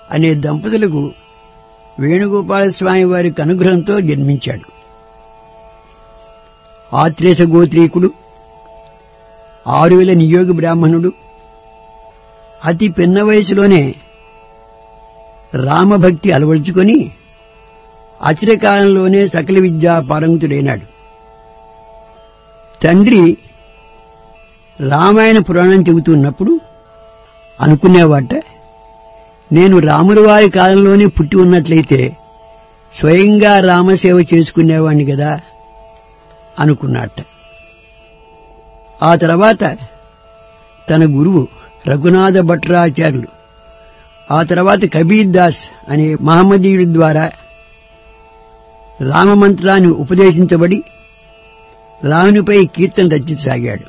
అనే దంపతులకు వేణుగోపాల స్వామి వారి అనుగ్రహంతో జన్మించాడు ఆత్రేస గోత్రీకుడు ఆరువేల నియోగ బ్రాహ్మణుడు అతి పిన్న వయసులోనే రామభక్తి అలవరుచుకొని అచిరకాలంలోనే సకల విద్యా పారంగుతుడైనాడు తండ్రి రామాయణ పురాణం చెబుతున్నప్పుడు అనుకునేవాట నేను రాముల వారి కాలంలోనే పుట్టి ఉన్నట్లయితే స్వయంగా రామసేవ చేసుకునేవాణ్ణి కదా అనుకున్నట్ట ఆ తర్వాత తన గురువు రఘునాథ భట్రాచార్యులు ఆ తర్వాత కబీర్ దాస్ అనే మహమ్మదీయుడి ద్వారా రామమంత్రాన్ని ఉపదేశించబడి రామునిపై కీర్తన రచించసాగాడు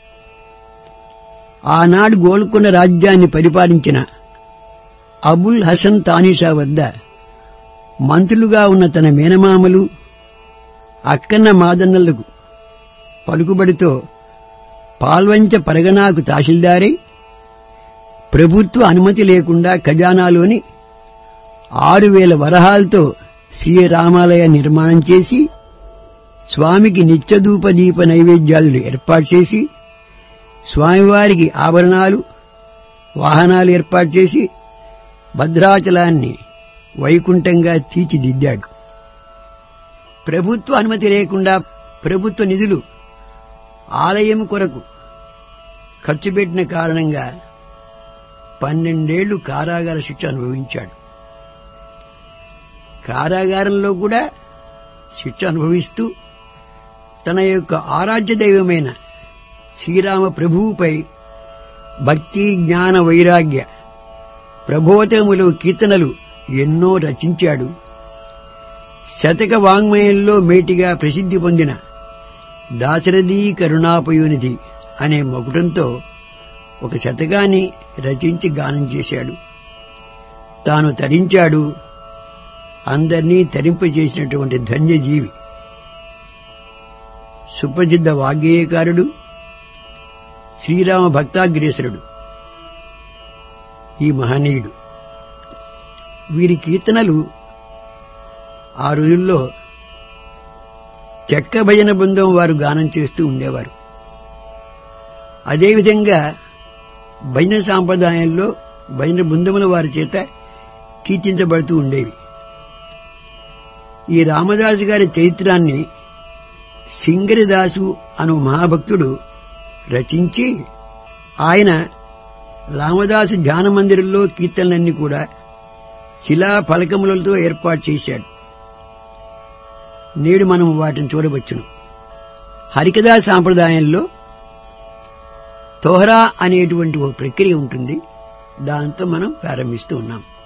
ఆనాడు గోల్కొండ రాజ్యాన్ని పరిపాలించిన అబుల్ హసన్ తానీషా వద్ద మంత్రులుగా ఉన్న తన మేనమామలు అక్కన్న మాదన్నలకు పలుకుబడితో పాల్వంచ పరగనాకు తహసీల్దారై ప్రభుత్వ అనుమతి లేకుండా ఖజానాలోని ఆరు వేల వరహాలతో శ్రీరామాలయ నిర్మాణం చేసి స్వామికి నిత్యధూప దీప నైవేద్యాదులు ఏర్పాటు చేసి స్వామివారికి ఆభరణాలు వాహనాలు ఏర్పాటు చేసి భద్రాచలాన్ని వైకుంఠంగా తీర్చిదిద్దాడు ప్రభుత్వ అనుమతి లేకుండా ప్రభుత్వ నిధులు ఆలయం కొరకు ఖర్చు పెట్టిన కారణంగా పన్నెండేళ్లు కారాగార శిక్ష అనుభవించాడు కారాగారంలో కూడా శిక్ష అనుభవిస్తూ తన యొక్క ఆరాధ్య దైవమైన శ్రీరామ ప్రభువుపై భక్తి జ్ఞాన వైరాగ్య ప్రబోధములు కీర్తనలు ఎన్నో రచించాడు శతక వాంగ్మయంలో మేటిగా ప్రసిద్ధి పొందిన దాశరథీ కరుణాపయోనిధి అనే మకుటంతో ఒక శతకాన్ని రచించి గానం చేశాడు తాను తరించాడు అందర్నీ తరింపజేసినటువంటి ధన్యజీవి సుప్రసిద్ధ వాగ్గేయకారుడు శ్రీరామ భక్తాగ్రేసరుడు ఈ మహనీయుడు వీరి కీర్తనలు ఆ రోజుల్లో చెక్క భజన బృందం వారు గానం చేస్తూ ఉండేవారు అదేవిధంగా భజన సాంప్రదాయంలో భజన బృందముల వారి చేత కీర్తించబడుతూ ఉండేవి ఈ రామదాసు గారి చరిత్రాన్ని సింగరిదాసు అను మహాభక్తుడు రచించి ఆయన రామదాసు ధ్యాన మందిరంలో కీర్తనలన్నీ కూడా శిలా ఫలకములతో ఏర్పాటు చేశాడు నేడు మనం వాటిని చూడవచ్చును హరికథా సాంప్రదాయంలో తోహరా అనేటువంటి ఓ ప్రక్రియ ఉంటుంది దాంతో మనం ప్రారంభిస్తూ ఉన్నాం